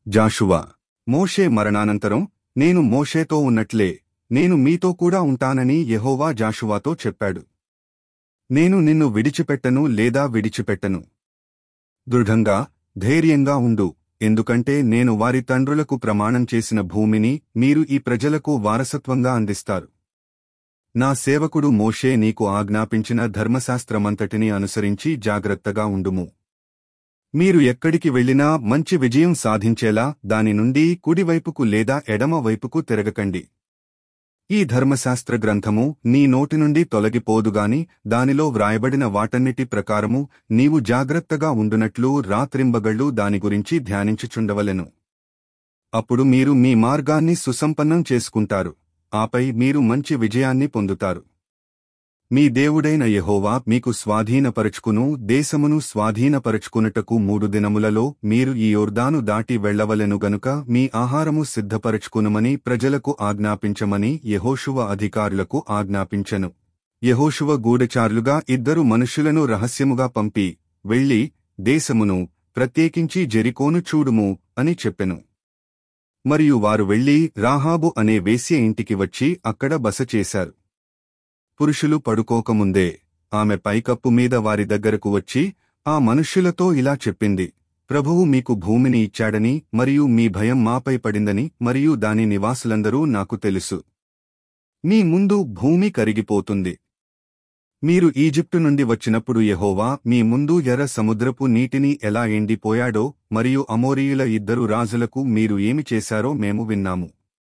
జాషువా మోషే మరణానంతరం నేను మోషేతో ఉన్నట్లే నేను మీతో కూడా ఉంటానని యెహోవా జాషువాతో చెప్పాడు నేను నిన్ను విడిచిపెట్టను లేదా విడిచిపెట్టను దృఢంగా ధైర్యంగా ఉండు ఎందుకంటే నేను వారి తండ్రులకు ప్రమాణం చేసిన భూమిని మీరు ఈ ప్రజలకు వారసత్వంగా అందిస్తారు నా సేవకుడు మోషే నీకు ఆజ్ఞాపించిన ధర్మశాస్త్రమంతటిని అనుసరించి జాగ్రత్తగా ఉండుము మీరు ఎక్కడికి వెళ్ళినా మంచి విజయం సాధించేలా దాని నుండి కుడివైపుకు లేదా ఎడమ వైపుకు తిరగకండి ఈ ధర్మశాస్త్ర గ్రంథము నీ నోటి నుండి తొలగిపోదుగాని దానిలో వ్రాయబడిన వాటన్నిటి ప్రకారము నీవు జాగ్రత్తగా ఉండునట్లు రాత్రింబగళ్ళు దాని గురించి ధ్యానించుచుండవలెను అప్పుడు మీరు మీ మార్గాన్ని సుసంపన్నం చేసుకుంటారు ఆపై మీరు మంచి విజయాన్ని పొందుతారు మీ దేవుడైన యెహోవా మీకు స్వాధీనపరచుకును దేశమును స్వాధీనపరచుకునుటకు మూడు దినములలో మీరు ఈ యోర్దాను దాటి వెళ్లవలెను గనుక మీ ఆహారము సిద్ధపరచుకునుమని ప్రజలకు ఆజ్ఞాపించమని యెహోషువ అధికారులకు ఆజ్ఞాపించెను యెహోషువ గూఢచారులుగా ఇద్దరు మనుషులను రహస్యముగా పంపి వెళ్ళి దేశమును ప్రత్యేకించి జెరికోను చూడుము అని చెప్పెను మరియు వారు వెళ్లి రాహాబు అనే వేశ్య ఇంటికి వచ్చి అక్కడ బస చేశారు పురుషులు పడుకోకముందే ఆమె పైకప్పు మీద వారి దగ్గరకు వచ్చి ఆ మనుష్యులతో ఇలా చెప్పింది ప్రభువు మీకు భూమిని ఇచ్చాడని మరియు మీ భయం మాపై పడిందని మరియు దాని నివాసులందరూ నాకు తెలుసు మీ ముందు భూమి కరిగిపోతుంది మీరు ఈజిప్టు నుండి వచ్చినప్పుడు యెహోవా మీ ముందు ఎర్ర సముద్రపు నీటిని ఎలా ఎండిపోయాడో మరియు అమోరీయుల ఇద్దరు రాజులకు మీరు ఏమి చేశారో మేము విన్నాము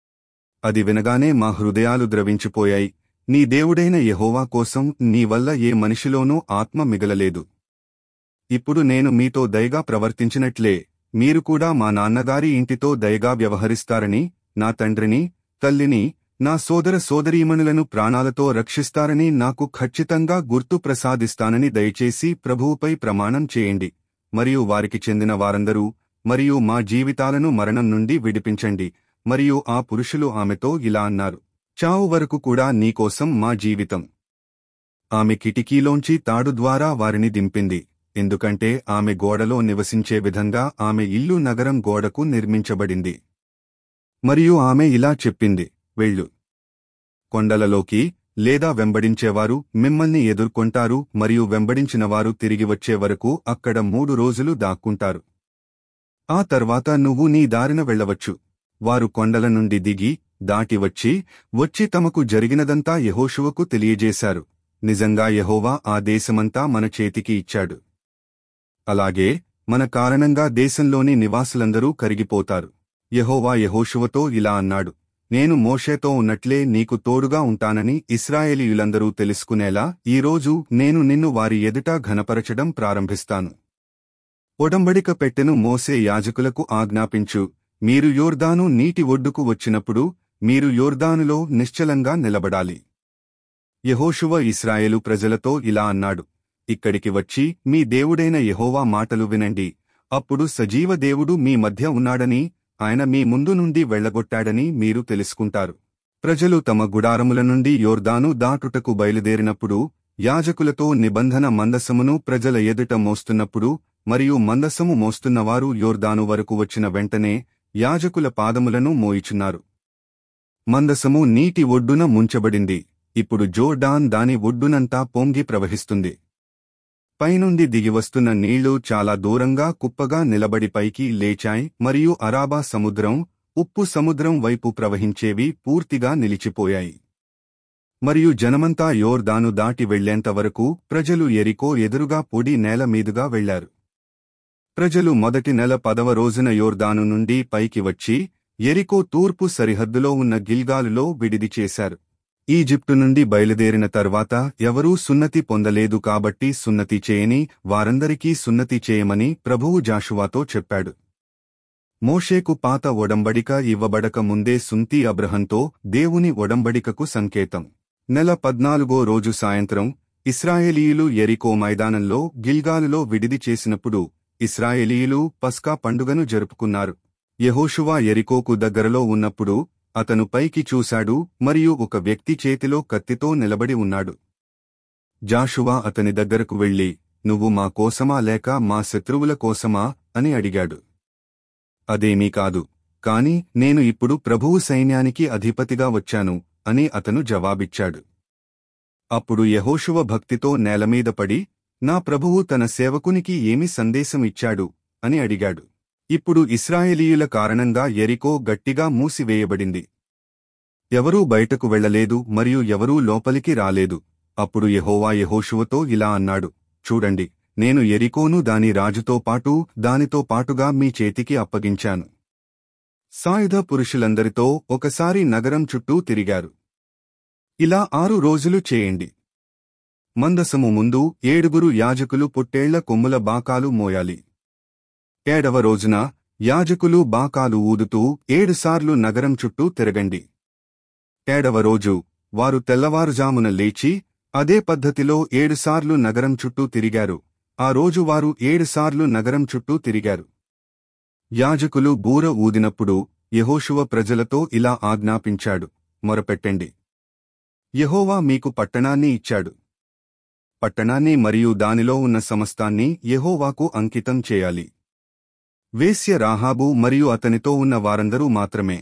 అది వినగానే మా హృదయాలు ద్రవించిపోయాయి నీ దేవుడైన యెహోవా కోసం నీ వల్ల ఏ మనిషిలోనూ ఆత్మ మిగలలేదు ఇప్పుడు నేను మీతో దయగా ప్రవర్తించినట్లే మీరు కూడా మా నాన్నగారి ఇంటితో దయగా వ్యవహరిస్తారని నా తండ్రిని తల్లిని నా సోదర సోదరీమణులను ప్రాణాలతో రక్షిస్తారని నాకు ఖచ్చితంగా గుర్తు ప్రసాదిస్తానని దయచేసి ప్రభువుపై ప్రమాణం చేయండి మరియు వారికి చెందిన వారందరూ మరియు మా జీవితాలను మరణం నుండి విడిపించండి మరియు ఆ పురుషులు ఆమెతో ఇలా అన్నారు చావు వరకు కూడా నీకోసం మా జీవితం ఆమె కిటికీలోంచి తాడు ద్వారా వారిని దింపింది ఎందుకంటే ఆమె గోడలో నివసించే విధంగా ఆమె ఇల్లు నగరం గోడకు నిర్మించబడింది మరియు ఆమె ఇలా చెప్పింది వెళ్ళు కొండలలోకి లేదా వెంబడించేవారు మిమ్మల్ని ఎదుర్కొంటారు మరియు వెంబడించినవారు తిరిగి వచ్చే వరకు అక్కడ మూడు రోజులు దాక్కుంటారు ఆ తర్వాత నువ్వు నీ దారిన వెళ్ళవచ్చు వారు కొండల నుండి దిగి దాటి వచ్చి వచ్చి తమకు జరిగినదంతా యెహోషువకు తెలియజేశారు నిజంగా యెహోవా ఆ దేశమంతా మన చేతికి ఇచ్చాడు అలాగే మన కారణంగా దేశంలోని నివాసులందరూ కరిగిపోతారు యెహోవా యెహోషువతో ఇలా అన్నాడు నేను మోషేతో ఉన్నట్లే నీకు తోడుగా ఉంటానని ఇస్రాయేలీయులందరూ తెలుసుకునేలా ఈరోజు నేను నిన్ను వారి ఎదుట ఘనపరచడం ప్రారంభిస్తాను ఒడంబడిక పెట్టెను మోసే యాజకులకు ఆజ్ఞాపించు మీరు యోర్దాను నీటి ఒడ్డుకు వచ్చినప్పుడు మీరు యోర్దానులో నిశ్చలంగా నిలబడాలి యెహోషువ ఇస్రాయేలు ప్రజలతో ఇలా అన్నాడు ఇక్కడికి వచ్చి మీ దేవుడైన యెహోవా మాటలు వినండి అప్పుడు సజీవ దేవుడు మీ మధ్య ఉన్నాడని ఆయన మీ ముందు నుండి వెళ్లగొట్టాడని మీరు తెలుసుకుంటారు ప్రజలు తమ గుడారముల నుండి యోర్దాను దాటుటకు బయలుదేరినప్పుడు యాజకులతో నిబంధన మందసమును ప్రజల ఎదుట మోస్తున్నప్పుడు మరియు మందసము మోస్తున్నవారు యోర్దాను వరకు వచ్చిన వెంటనే యాజకుల పాదములను మోయిచున్నారు మందసము నీటి ఒడ్డున ముంచబడింది ఇప్పుడు జోర్డాన్ దాని ఒడ్డునంతా పొంగి ప్రవహిస్తుంది పైనుండి దిగివస్తున్న నీళ్లు చాలా దూరంగా కుప్పగా నిలబడి పైకి లేచాయి మరియు అరాబా సముద్రం ఉప్పు సముద్రం వైపు ప్రవహించేవి పూర్తిగా నిలిచిపోయాయి మరియు జనమంతా యోర్దాను దాటి వెళ్లేంత వరకు ప్రజలు ఎరికో ఎదురుగా పొడి నేల మీదుగా వెళ్లారు ప్రజలు మొదటి నెల పదవ రోజున యోర్దాను నుండి పైకి వచ్చి ఎరికో తూర్పు సరిహద్దులో ఉన్న గిల్గాలులో విడిది చేశారు ఈజిప్టు నుండి బయలుదేరిన తర్వాత ఎవరూ సున్నతి పొందలేదు కాబట్టి సున్నతి చేయని వారందరికీ సున్నతి చేయమని ప్రభువు జాషువాతో చెప్పాడు మోషేకు పాత ఒడంబడిక ఇవ్వబడక ముందే సుంతి అబ్రహంతో దేవుని ఒడంబడికకు సంకేతం నెల పద్నాలుగో రోజు సాయంత్రం ఇస్రాయేలీయులు ఎరికో మైదానంలో గిల్గాలులో విడిది చేసినప్పుడు ఇస్రాయేలీయులు పస్కా పండుగను జరుపుకున్నారు యెహోషువా ఎరికోకు దగ్గరలో ఉన్నప్పుడు అతను పైకి చూశాడు మరియు ఒక వ్యక్తి చేతిలో కత్తితో నిలబడి ఉన్నాడు జాషువా అతని దగ్గరకు వెళ్లి నువ్వు మా కోసమా లేక మా శత్రువుల కోసమా అని అడిగాడు అదేమీ కాదు కాని నేను ఇప్పుడు ప్రభువు సైన్యానికి అధిపతిగా వచ్చాను అని అతను జవాబిచ్చాడు అప్పుడు యెహోషువ భక్తితో నేలమీద పడి నా ప్రభువు తన సేవకునికి ఏమి సందేశం ఇచ్చాడు అని అడిగాడు ఇప్పుడు ఇస్రాయేలీయుల కారణంగా ఎరికో గట్టిగా మూసివేయబడింది ఎవరూ బయటకు వెళ్ళలేదు మరియు ఎవరూ లోపలికి రాలేదు అప్పుడు యెహోవా యెహోషువతో ఇలా అన్నాడు చూడండి నేను ఎరికోను దాని రాజుతో పాటు దానితో పాటుగా మీ చేతికి అప్పగించాను సాయుధ పురుషులందరితో ఒకసారి నగరం చుట్టూ తిరిగారు ఇలా ఆరు రోజులు చేయండి మందసము ముందు ఏడుగురు యాజకులు పొట్టేళ్ల కొమ్ముల బాకాలు మోయాలి ఏడవ రోజున యాజకులు బాకాలు ఊదుతూ ఏడుసార్లు నగరం చుట్టూ తిరగండి ఏడవ రోజు వారు తెల్లవారుజామున లేచి అదే పద్ధతిలో ఏడుసార్లు నగరం చుట్టూ తిరిగారు ఆ రోజు వారు ఏడుసార్లు నగరం చుట్టూ తిరిగారు యాజకులు బూర ఊదినప్పుడు యెహోషువ ప్రజలతో ఇలా ఆజ్ఞాపించాడు మొరపెట్టండి యెహోవా మీకు పట్టణాన్ని ఇచ్చాడు పట్టణాన్ని మరియు దానిలో ఉన్న సమస్తాన్ని యెహోవాకు అంకితం చేయాలి వేశ్య రాహాబు మరియు అతనితో ఉన్న వారందరూ మాత్రమే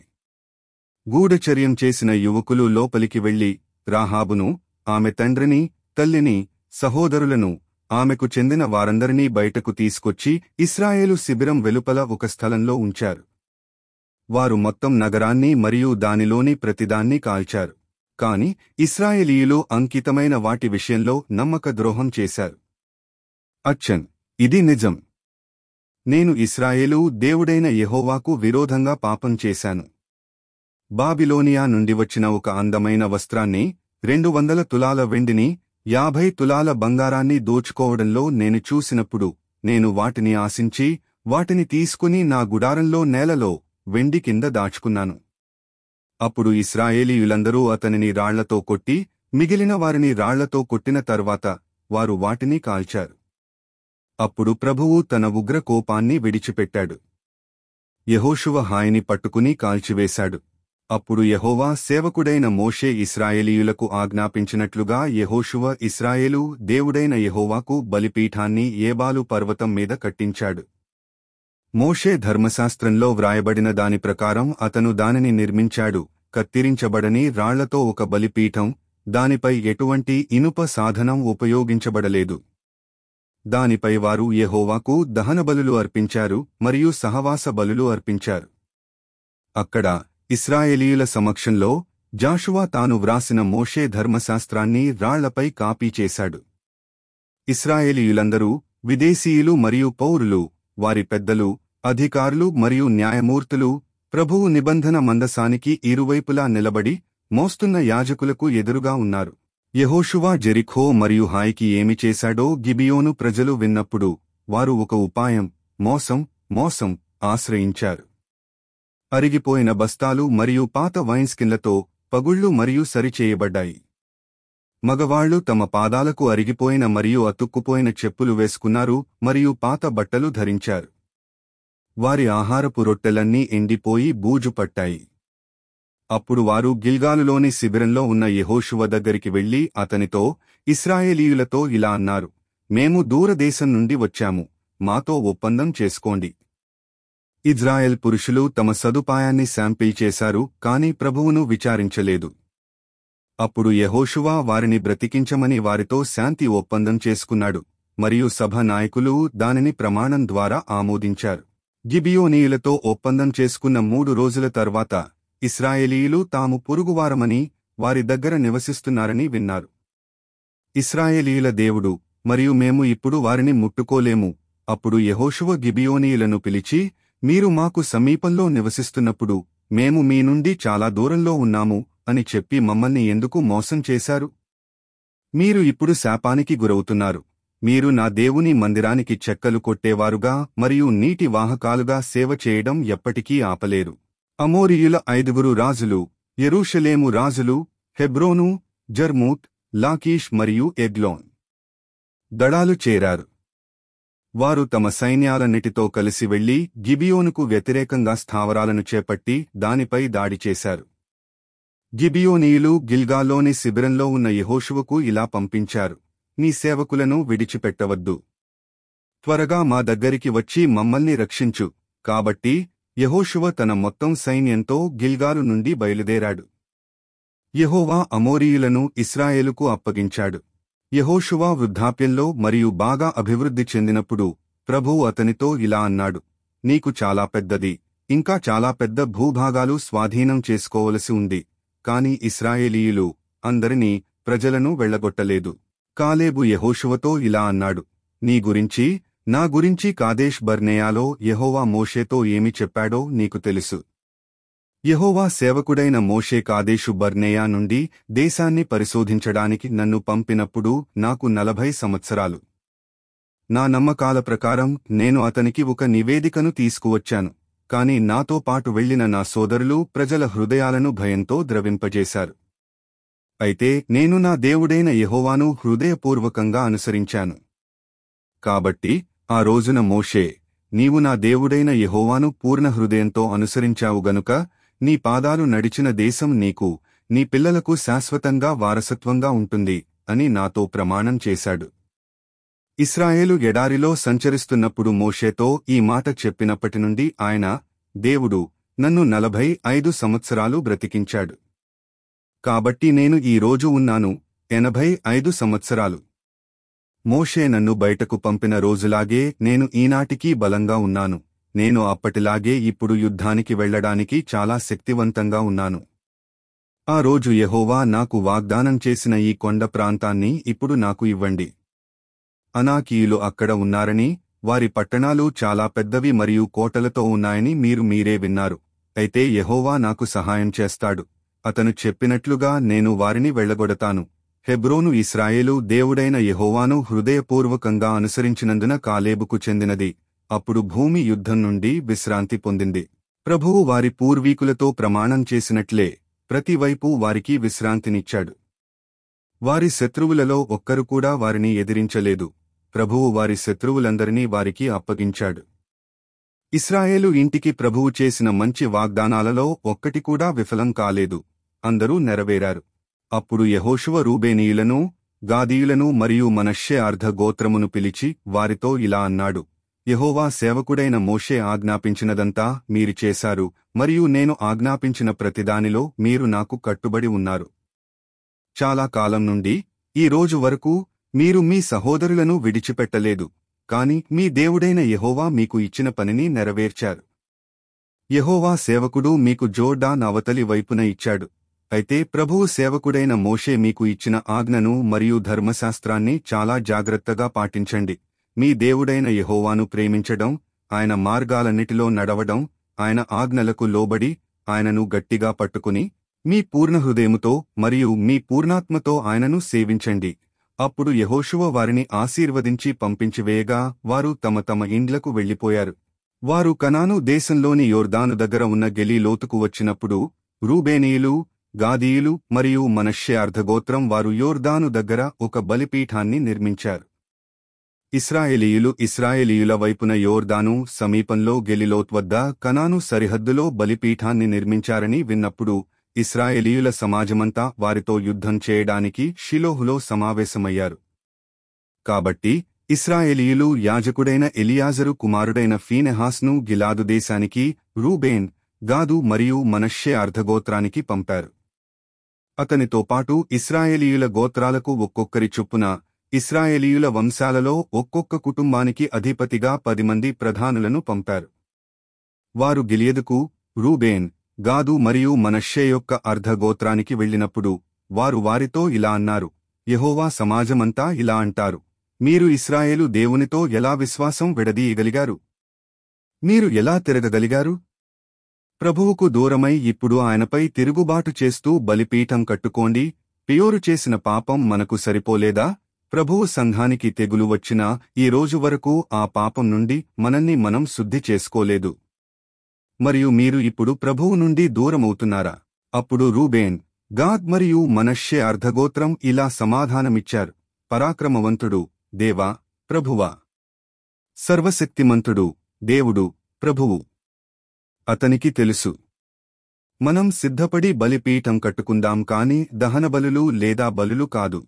గూఢచర్యం చేసిన యువకులు లోపలికి వెళ్లి రాహాబును ఆమె తండ్రిని తల్లిని సహోదరులను ఆమెకు చెందిన వారందరినీ బయటకు తీసుకొచ్చి ఇస్రాయేలు శిబిరం వెలుపల ఒక స్థలంలో ఉంచారు వారు మొత్తం నగరాన్ని మరియు దానిలోని ప్రతిదాన్ని కాల్చారు కాని ఇస్రాయేలీయులు అంకితమైన వాటి విషయంలో నమ్మక ద్రోహం చేశారు అచ్చన్ ఇది నిజం నేను ఇస్రాయేలు దేవుడైన యెహోవాకు విరోధంగా పాపం చేశాను బాబిలోనియా నుండి వచ్చిన ఒక అందమైన వస్త్రాన్ని రెండు వందల తులాల వెండిని యాభై తులాల బంగారాన్ని దోచుకోవడంలో నేను చూసినప్పుడు నేను వాటిని ఆశించి వాటిని తీసుకుని నా గుడారంలో నేలలో వెండి కింద దాచుకున్నాను అప్పుడు ఇస్రాయేలీయులందరూ అతనిని రాళ్లతో కొట్టి మిగిలిన వారిని రాళ్లతో కొట్టిన తర్వాత వారు వాటిని కాల్చారు అప్పుడు ప్రభువు తన ఉగ్ర కోపాన్ని విడిచిపెట్టాడు యెహోషువ హాయిని పట్టుకుని కాల్చివేశాడు అప్పుడు యెహోవా సేవకుడైన మోషే ఇస్రాయేలీయులకు ఆజ్ఞాపించినట్లుగా యెహోషువ ఇస్రాయేలు దేవుడైన యెహోవాకు బలిపీఠాన్ని ఏబాలు పర్వతం మీద కట్టించాడు మోషే ధర్మశాస్త్రంలో వ్రాయబడిన దాని ప్రకారం అతను దానిని నిర్మించాడు కత్తిరించబడని రాళ్లతో ఒక బలిపీఠం దానిపై ఎటువంటి ఇనుప సాధనం ఉపయోగించబడలేదు దానిపై వారు యెహోవాకు దహనబలులు అర్పించారు మరియు సహవాస బలులు అర్పించారు అక్కడ ఇస్రాయేలీయుల సమక్షంలో జాషువా తాను వ్రాసిన మోషే ధర్మశాస్త్రాన్ని రాళ్లపై కాపీ చేశాడు ఇస్రాయేలీయులందరూ విదేశీయులు మరియు పౌరులు వారి పెద్దలు అధికారులు మరియు న్యాయమూర్తులు ప్రభువు నిబంధన మందసానికి ఇరువైపులా నిలబడి మోస్తున్న యాజకులకు ఎదురుగా ఉన్నారు యెహోషువా జెరిఖో మరియు హాయికి ఏమి చేశాడో గిబియోను ప్రజలు విన్నప్పుడు వారు ఒక ఉపాయం మోసం మోసం ఆశ్రయించారు అరిగిపోయిన బస్తాలు మరియు పాత వైన్స్కిన్లతో పగుళ్లు మరియు సరిచేయబడ్డాయి మగవాళ్లు తమ పాదాలకు అరిగిపోయిన మరియు అతుక్కుపోయిన చెప్పులు వేసుకున్నారు మరియు పాత బట్టలు ధరించారు వారి ఆహారపు రొట్టెలన్నీ ఎండిపోయి బూజు పట్టాయి అప్పుడు వారు గిల్గాలులోని శిబిరంలో ఉన్న యెహోషువ దగ్గరికి వెళ్లి అతనితో ఇస్రాయేలీయులతో ఇలా అన్నారు మేము దూరదేశం నుండి వచ్చాము మాతో ఒప్పందం చేసుకోండి ఇజ్రాయెల్ పురుషులు తమ సదుపాయాన్ని శాంపిల్ చేశారు కాని ప్రభువును విచారించలేదు అప్పుడు యెహోషువా వారిని బ్రతికించమని వారితో శాంతి ఒప్పందం చేసుకున్నాడు మరియు సభ నాయకులు దానిని ప్రమాణం ద్వారా ఆమోదించారు గిబియోనీయులతో ఒప్పందం చేసుకున్న మూడు రోజుల తర్వాత ఇస్రాయేలీయులు తాము పొరుగువారమని వారి దగ్గర నివసిస్తున్నారని విన్నారు ఇస్రాయేలీయుల దేవుడు మరియు మేము ఇప్పుడు వారిని ముట్టుకోలేము అప్పుడు యెహోషువ గిబియోనీయులను పిలిచి మీరు మాకు సమీపంలో నివసిస్తున్నప్పుడు మేము మీ నుండి చాలా దూరంలో ఉన్నాము అని చెప్పి మమ్మల్ని ఎందుకు మోసం చేశారు మీరు ఇప్పుడు శాపానికి గురవుతున్నారు మీరు నా దేవుని మందిరానికి చెక్కలు కొట్టేవారుగా మరియు నీటి వాహకాలుగా సేవ చేయడం ఎప్పటికీ ఆపలేరు అమోరియుల ఐదుగురు రాజులు యెరూషలేము రాజులు హెబ్రోను జర్మూత్ లాకీష్ మరియు ఎగ్లోన్ దళాలు చేరారు వారు తమ సైన్యాలన్నిటితో కలిసి వెళ్లి గిబియోనుకు వ్యతిరేకంగా స్థావరాలను చేపట్టి దానిపై దాడి చేశారు గిబియోనీయులు గిల్గాలోని శిబిరంలో ఉన్న యెహోషువకు ఇలా పంపించారు నీ సేవకులను విడిచిపెట్టవద్దు త్వరగా మా దగ్గరికి వచ్చి మమ్మల్ని రక్షించు కాబట్టి యెహోషువ తన మొత్తం సైన్యంతో గిల్గాలు నుండి బయలుదేరాడు యెహోవా అమోరీయులను ఇస్రాయేలుకు అప్పగించాడు యెహోషువ వృద్ధాప్యంలో మరియు బాగా అభివృద్ధి చెందినప్పుడు ప్రభువు అతనితో ఇలా అన్నాడు నీకు చాలా పెద్దది ఇంకా చాలా పెద్ద భూభాగాలు స్వాధీనం చేసుకోవలసి ఉంది కాని ఇస్రాయేలీయులు అందరినీ ప్రజలను వెళ్లగొట్టలేదు కాలేబు యెహోషువతో ఇలా అన్నాడు నీ గురించి నా గురించి కాదేశ్ బర్నేయాలో యెహోవా మోషేతో ఏమి చెప్పాడో నీకు తెలుసు యెహోవా సేవకుడైన మోషే కాదేశు బర్నేయా నుండి దేశాన్ని పరిశోధించడానికి నన్ను పంపినప్పుడు నాకు నలభై సంవత్సరాలు నా నమ్మకాల ప్రకారం నేను అతనికి ఒక నివేదికను తీసుకువచ్చాను కాని నాతో పాటు వెళ్లిన నా సోదరులు ప్రజల హృదయాలను భయంతో ద్రవింపజేశారు అయితే నేను నా దేవుడైన యెహోవాను హృదయపూర్వకంగా అనుసరించాను కాబట్టి ఆ రోజున మోషే నీవు నా దేవుడైన యెహోవాను పూర్ణ హృదయంతో అనుసరించావు గనుక నీ పాదాలు నడిచిన దేశం నీకు నీ పిల్లలకు శాశ్వతంగా వారసత్వంగా ఉంటుంది అని నాతో ప్రమాణం చేశాడు ఇస్రాయేలు ఎడారిలో సంచరిస్తున్నప్పుడు మోషేతో ఈ మాట చెప్పినప్పటి నుండి ఆయన దేవుడు నన్ను నలభై ఐదు సంవత్సరాలు బ్రతికించాడు కాబట్టి నేను ఈ రోజు ఉన్నాను ఎనభై ఐదు సంవత్సరాలు మోషే నన్ను బయటకు పంపిన రోజులాగే నేను ఈనాటికీ బలంగా ఉన్నాను నేను అప్పటిలాగే ఇప్పుడు యుద్ధానికి వెళ్లడానికి చాలా శక్తివంతంగా ఉన్నాను ఆ రోజు యెహోవా నాకు వాగ్దానం చేసిన ఈ కొండ ప్రాంతాన్ని ఇప్పుడు నాకు ఇవ్వండి అనాకీయులు అక్కడ ఉన్నారని వారి పట్టణాలు చాలా పెద్దవి మరియు కోటలతో ఉన్నాయని మీరు మీరే విన్నారు అయితే యెహోవా నాకు సహాయం చేస్తాడు అతను చెప్పినట్లుగా నేను వారిని వెళ్లగొడతాను హెబ్రోను ఇస్రాయేలు దేవుడైన యెహోవాను హృదయపూర్వకంగా అనుసరించినందున కాలేబుకు చెందినది అప్పుడు భూమి యుద్ధం నుండి విశ్రాంతి పొందింది ప్రభువు వారి పూర్వీకులతో ప్రమాణం చేసినట్లే ప్రతివైపు వారికి విశ్రాంతినిచ్చాడు వారి శత్రువులలో ఒక్కరు కూడా వారిని ఎదిరించలేదు ప్రభువు వారి శత్రువులందరినీ వారికి అప్పగించాడు ఇస్రాయేలు ఇంటికి ప్రభువు చేసిన మంచి వాగ్దానాలలో ఒక్కటి కూడా విఫలం కాలేదు అందరూ నెరవేరారు అప్పుడు యెహోషువ రూబేనీయులను గాదీయులను మరియు మనష్యే అర్ధ గోత్రమును పిలిచి వారితో ఇలా అన్నాడు యెహోవా సేవకుడైన మోషే ఆజ్ఞాపించినదంతా మీరు చేశారు మరియు నేను ఆజ్ఞాపించిన ప్రతిదానిలో మీరు నాకు కట్టుబడి ఉన్నారు చాలా కాలం నుండి ఈ రోజు వరకు మీరు మీ సహోదరులను విడిచిపెట్టలేదు కాని మీ దేవుడైన యెహోవా మీకు ఇచ్చిన పనిని నెరవేర్చారు యెహోవా సేవకుడు మీకు జోర్డాన్ అవతలి వైపున ఇచ్చాడు అయితే ప్రభువు సేవకుడైన మోషే మీకు ఇచ్చిన ఆజ్ఞను మరియు ధర్మశాస్త్రాన్ని చాలా జాగ్రత్తగా పాటించండి మీ దేవుడైన యెహోవాను ప్రేమించడం ఆయన మార్గాలన్నిటిలో నడవడం ఆయన ఆజ్ఞలకు లోబడి ఆయనను గట్టిగా పట్టుకుని మీ పూర్ణ హృదయముతో మరియు మీ పూర్ణాత్మతో ఆయనను సేవించండి అప్పుడు యెహోషువ వారిని ఆశీర్వదించి పంపించివేయగా వారు తమ తమ ఇండ్లకు వెళ్లిపోయారు వారు కనాను దేశంలోని యోర్దాను దగ్గర ఉన్న గెలీలోతుకు వచ్చినప్పుడు రూబేనీయులు గాదీయులు మరియు మనష్యే అర్ధగోత్రం వారు యోర్దాను దగ్గర ఒక బలిపీఠాన్ని నిర్మించారు ఇస్రాయేలీయులు ఇస్రాయేలీయుల వైపున యోర్దాను సమీపంలో గెలిలోత్ వద్ద కనాను సరిహద్దులో బలిపీఠాన్ని నిర్మించారని విన్నప్పుడు ఇస్రాయేలీయుల సమాజమంతా వారితో యుద్ధం చేయడానికి షిలోహులో సమావేశమయ్యారు కాబట్టి ఇస్రాయేలీయులు యాజకుడైన ఎలియాజరు కుమారుడైన ఫీనెహాస్ను గిలాదు దేశానికి రూబేన్ గాదు మరియు మనష్యే అర్ధగోత్రానికి పంపారు అతనితో పాటు ఇస్రాయేలీయుల గోత్రాలకు ఒక్కొక్కరి చొప్పున ఇస్రాయేలీయుల వంశాలలో ఒక్కొక్క కుటుంబానికి అధిపతిగా పది మంది ప్రధానులను పంపారు వారు గిలియదుకు రూబేన్ గాదు మరియు మనష్షే యొక్క అర్ధగోత్రానికి వెళ్ళినప్పుడు వారు వారితో ఇలా అన్నారు యెహోవా సమాజమంతా ఇలా అంటారు మీరు ఇస్రాయేలు దేవునితో ఎలా విశ్వాసం విడదీయగలిగారు మీరు ఎలా తిరగగలిగారు ప్రభువుకు దూరమై ఇప్పుడు ఆయనపై తిరుగుబాటు చేస్తూ బలిపీఠం కట్టుకోండి పియోరు చేసిన పాపం మనకు సరిపోలేదా ప్రభువు సంఘానికి తెగులు వచ్చినా ఈ రోజు వరకు ఆ పాపం నుండి మనల్ని మనం శుద్ధి చేసుకోలేదు మరియు మీరు ఇప్పుడు ప్రభువు నుండి దూరమవుతున్నారా అప్పుడు రూబేన్ గాద్ మరియు మనష్యే అర్ధగోత్రం ఇలా సమాధానమిచ్చారు పరాక్రమవంతుడు దేవా ప్రభువా సర్వశక్తిమంతుడు దేవుడు ప్రభువు అతనికి తెలుసు మనం సిద్ధపడి బలిపీఠం కట్టుకుందాం కాని దహనబలులు లేదా బలులు కాదు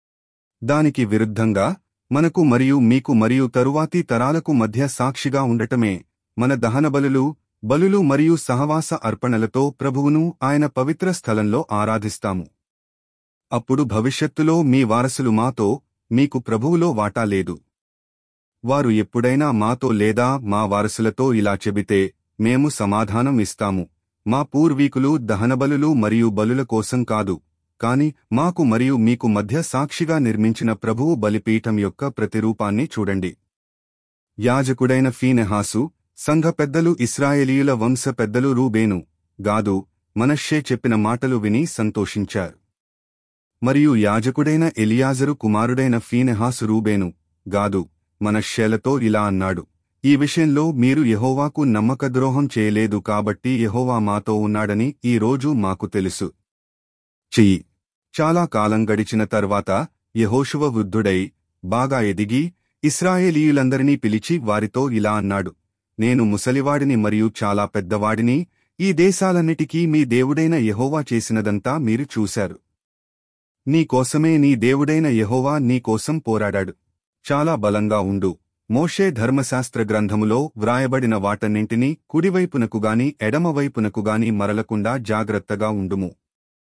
దానికి విరుద్ధంగా మనకు మరియు మీకు మరియు తరువాతి తరాలకు మధ్య సాక్షిగా ఉండటమే మన దహనబలులు బలులు మరియు సహవాస అర్పణలతో ప్రభువును ఆయన పవిత్ర స్థలంలో ఆరాధిస్తాము అప్పుడు భవిష్యత్తులో మీ వారసులు మాతో మీకు ప్రభువులో వాటా లేదు వారు ఎప్పుడైనా మాతో లేదా మా వారసులతో ఇలా చెబితే మేము సమాధానం ఇస్తాము మా పూర్వీకులు దహనబలులు మరియు బలుల కోసం కాదు కాని మాకు మరియు మీకు మధ్య సాక్షిగా నిర్మించిన ప్రభువు బలిపీఠం యొక్క ప్రతిరూపాన్ని చూడండి యాజకుడైన ఫీనెహాసు సంఘ పెద్దలు ఇస్రాయేలీయుల వంశ పెద్దలు రూబేను గాదు మనష్షే చెప్పిన మాటలు విని సంతోషించారు మరియు యాజకుడైన ఎలియాజరు కుమారుడైన ఫీనెహాసు రూబేను గాదు మనష్షేలతో ఇలా అన్నాడు ఈ విషయంలో మీరు యెహోవాకు నమ్మకద్రోహం చేయలేదు కాబట్టి యెహోవా మాతో ఉన్నాడని ఈ రోజు మాకు తెలుసు చెయ్యి చాలా కాలం గడిచిన తర్వాత యెహోషువ వృద్ధుడై బాగా ఎదిగి ఇస్రాయేలీయులందరినీ పిలిచి వారితో ఇలా అన్నాడు నేను ముసలివాడిని మరియు చాలా పెద్దవాడిని ఈ దేశాలన్నిటికీ మీ దేవుడైన యెహోవా చేసినదంతా మీరు చూశారు నీ కోసమే నీ దేవుడైన యెహోవా నీ కోసం పోరాడాడు చాలా బలంగా ఉండు మోషే ధర్మశాస్త్ర గ్రంథములో వ్రాయబడిన వాటన్నింటినీ కుడివైపునకుగాని ఎడమవైపునకుగాని మరలకుండా జాగ్రత్తగా ఉండుము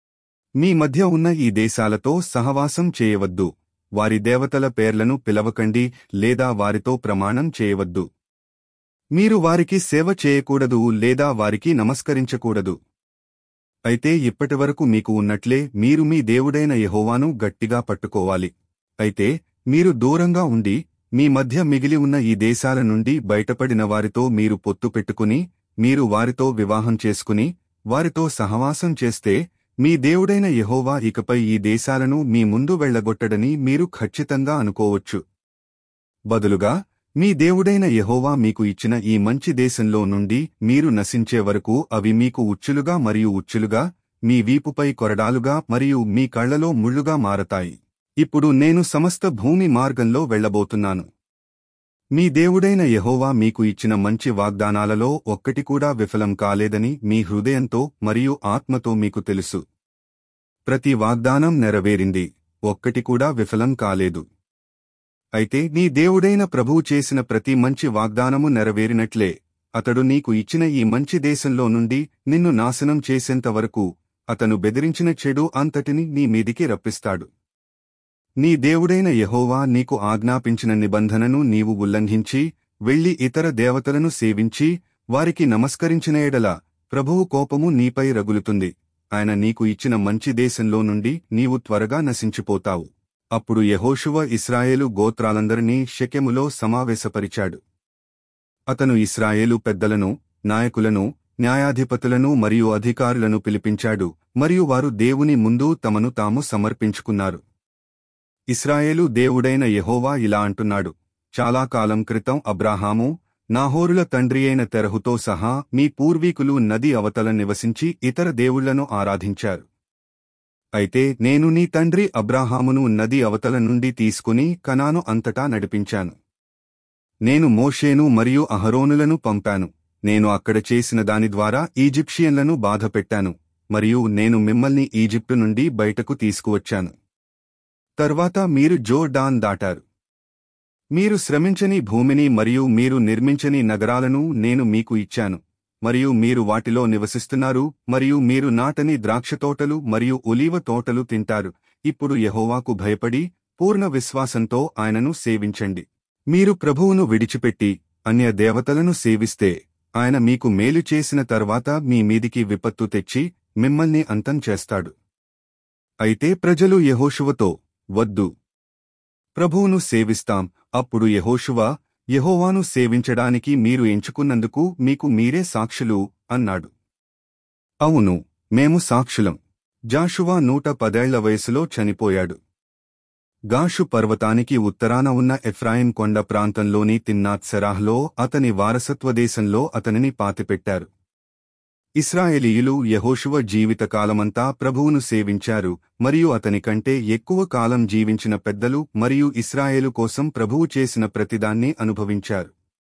మీ మధ్య ఉన్న ఈ దేశాలతో సహవాసం చేయవద్దు వారి దేవతల పేర్లను పిలవకండి లేదా వారితో ప్రమాణం చేయవద్దు మీరు వారికి సేవ చేయకూడదు లేదా వారికి నమస్కరించకూడదు అయితే ఇప్పటివరకు మీకు ఉన్నట్లే మీరు మీ దేవుడైన యెహోవాను గట్టిగా పట్టుకోవాలి అయితే మీరు దూరంగా ఉండి మీ మధ్య మిగిలి ఉన్న ఈ దేశాల నుండి బయటపడిన వారితో మీరు పొత్తు పెట్టుకుని మీరు వారితో వివాహం చేసుకుని వారితో సహవాసం చేస్తే మీ దేవుడైన యెహోవా ఇకపై ఈ దేశాలను మీ ముందు వెళ్లగొట్టడని మీరు ఖచ్చితంగా అనుకోవచ్చు బదులుగా మీ దేవుడైన యెహోవా మీకు ఇచ్చిన ఈ మంచి దేశంలో నుండి మీరు నశించే వరకు అవి మీకు ఉచ్చులుగా మరియు ఉచ్చులుగా మీ వీపుపై కొరడాలుగా మరియు మీ కళ్లలో ముళ్ళుగా మారతాయి ఇప్పుడు నేను సమస్త భూమి మార్గంలో వెళ్లబోతున్నాను మీ దేవుడైన యెహోవా మీకు ఇచ్చిన మంచి వాగ్దానాలలో ఒక్కటి కూడా విఫలం కాలేదని మీ హృదయంతో మరియు ఆత్మతో మీకు తెలుసు ప్రతి వాగ్దానం నెరవేరింది ఒక్కటి కూడా విఫలం కాలేదు అయితే నీ దేవుడైన ప్రభువు చేసిన ప్రతి మంచి వాగ్దానము నెరవేరినట్లే అతడు నీకు ఇచ్చిన ఈ మంచి దేశంలో నుండి నిన్ను నాశనం చేసేంతవరకు అతను బెదిరించిన చెడు అంతటిని నీ మీదికి రప్పిస్తాడు నీ దేవుడైన యెహోవా నీకు ఆజ్ఞాపించిన నిబంధనను నీవు ఉల్లంఘించి వెళ్లి ఇతర దేవతలను సేవించి వారికి నమస్కరించిన ఎడల ప్రభువు కోపము నీపై రగులుతుంది ఆయన నీకు ఇచ్చిన మంచి దేశంలో నుండి నీవు త్వరగా నశించిపోతావు అప్పుడు యెహోషువ ఇస్రాయేలు గోత్రాలందరినీ షెకెములో సమావేశపరిచాడు అతను ఇస్రాయేలు పెద్దలను నాయకులను న్యాయాధిపతులను మరియు అధికారులను పిలిపించాడు మరియు వారు దేవుని ముందు తమను తాము సమర్పించుకున్నారు ఇస్రాయేలు దేవుడైన యెహోవా ఇలా అంటున్నాడు చాలా కాలం క్రితం అబ్రాహాము నాహోరుల తండ్రి అయిన తెరహుతో సహా మీ పూర్వీకులు నది అవతల నివసించి ఇతర దేవుళ్లను ఆరాధించారు అయితే నేను నీ తండ్రి అబ్రాహామును నది అవతల నుండి తీసుకుని కనాను అంతటా నడిపించాను నేను మోషేను మరియు అహరోనులను పంపాను నేను అక్కడ చేసిన దాని ద్వారా ఈజిప్షియన్లను బాధపెట్టాను మరియు నేను మిమ్మల్ని ఈజిప్టు నుండి బయటకు తీసుకువచ్చాను తర్వాత మీరు జోర్డాన్ దాటారు మీరు శ్రమించని భూమిని మరియు మీరు నిర్మించని నగరాలను నేను మీకు ఇచ్చాను మరియు మీరు వాటిలో నివసిస్తున్నారు మరియు మీరు నాటని ద్రాక్షతోటలు మరియు ఒలీవ తోటలు తింటారు ఇప్పుడు యెహోవాకు భయపడి పూర్ణ విశ్వాసంతో ఆయనను సేవించండి మీరు ప్రభువును విడిచిపెట్టి అన్య దేవతలను సేవిస్తే ఆయన మీకు మేలు చేసిన తర్వాత మీ మీదికి విపత్తు తెచ్చి మిమ్మల్ని అంతం చేస్తాడు అయితే ప్రజలు యెహోషువతో వద్దు ప్రభువును సేవిస్తాం అప్పుడు యెహోషువ యెహోవాను సేవించడానికి మీరు ఎంచుకున్నందుకు మీకు మీరే సాక్షులు అన్నాడు అవును మేము సాక్షులం జాషువా నూట పదేళ్ల వయసులో చనిపోయాడు గాషు పర్వతానికి ఉత్తరాన ఉన్న ఎఫ్రాయిం కొండ ప్రాంతంలోని తిన్నాత్ సెరాహ్లో అతని వారసత్వ దేశంలో అతనిని పాతిపెట్టారు ఇస్రాయేలీయులు యెహోషువ జీవితకాలమంతా ప్రభువును సేవించారు మరియు అతని కంటే ఎక్కువ కాలం జీవించిన పెద్దలు మరియు ఇస్రాయేలు కోసం ప్రభువు చేసిన ప్రతిదాన్ని అనుభవించారు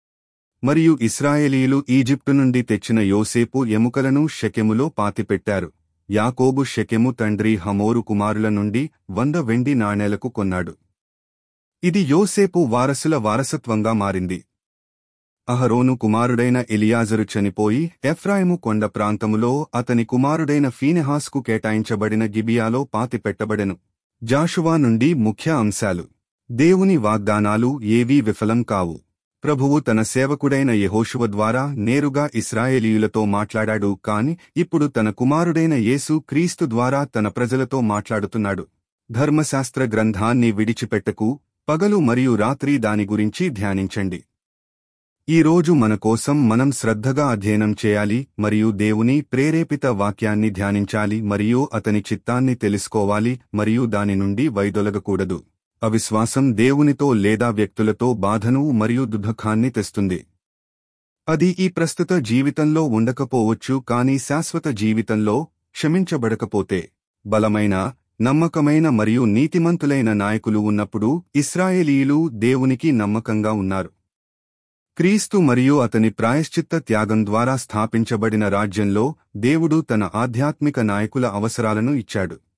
మరియు ఇస్రాయేలీయులు ఈజిప్టు నుండి తెచ్చిన యోసేపు ఎముకలను షెకెములో పాతిపెట్టారు యాకోబు షెకెము తండ్రి హమోరు కుమారుల నుండి వంద వెండి నాణేలకు కొన్నాడు ఇది యోసేపు వారసుల వారసత్వంగా మారింది అహరోను కుమారుడైన ఎలియాజరు చనిపోయి ఎఫ్రాయిము కొండ ప్రాంతములో అతని కుమారుడైన ఫీనెహాస్కు కేటాయించబడిన గిబియాలో పాతిపెట్టబడెను జాషువా నుండి ముఖ్య అంశాలు దేవుని వాగ్దానాలు ఏవీ విఫలం కావు ప్రభువు తన సేవకుడైన యెహోషువ ద్వారా నేరుగా ఇస్రాయేలీయులతో మాట్లాడాడు కాని ఇప్పుడు తన కుమారుడైన యేసు క్రీస్తు ద్వారా తన ప్రజలతో మాట్లాడుతున్నాడు ధర్మశాస్త్ర గ్రంథాన్ని విడిచిపెట్టకు పగలు మరియు రాత్రి దాని గురించి ధ్యానించండి ఈ రోజు మన కోసం మనం శ్రద్ధగా అధ్యయనం చేయాలి మరియు దేవుని ప్రేరేపిత వాక్యాన్ని ధ్యానించాలి మరియు అతని చిత్తాన్ని తెలుసుకోవాలి మరియు దాని నుండి వైదొలగకూడదు అవిశ్వాసం దేవునితో లేదా వ్యక్తులతో బాధను మరియు దుఃఖాన్ని తెస్తుంది అది ఈ ప్రస్తుత జీవితంలో ఉండకపోవచ్చు కానీ శాశ్వత జీవితంలో క్షమించబడకపోతే బలమైన నమ్మకమైన మరియు నీతిమంతులైన నాయకులు ఉన్నప్పుడు ఇస్రాయేలీయులు దేవునికి నమ్మకంగా ఉన్నారు క్రీస్తు మరియు అతని ప్రాయశ్చిత్త త్యాగం ద్వారా స్థాపించబడిన రాజ్యంలో దేవుడు తన ఆధ్యాత్మిక నాయకుల అవసరాలను ఇచ్చాడు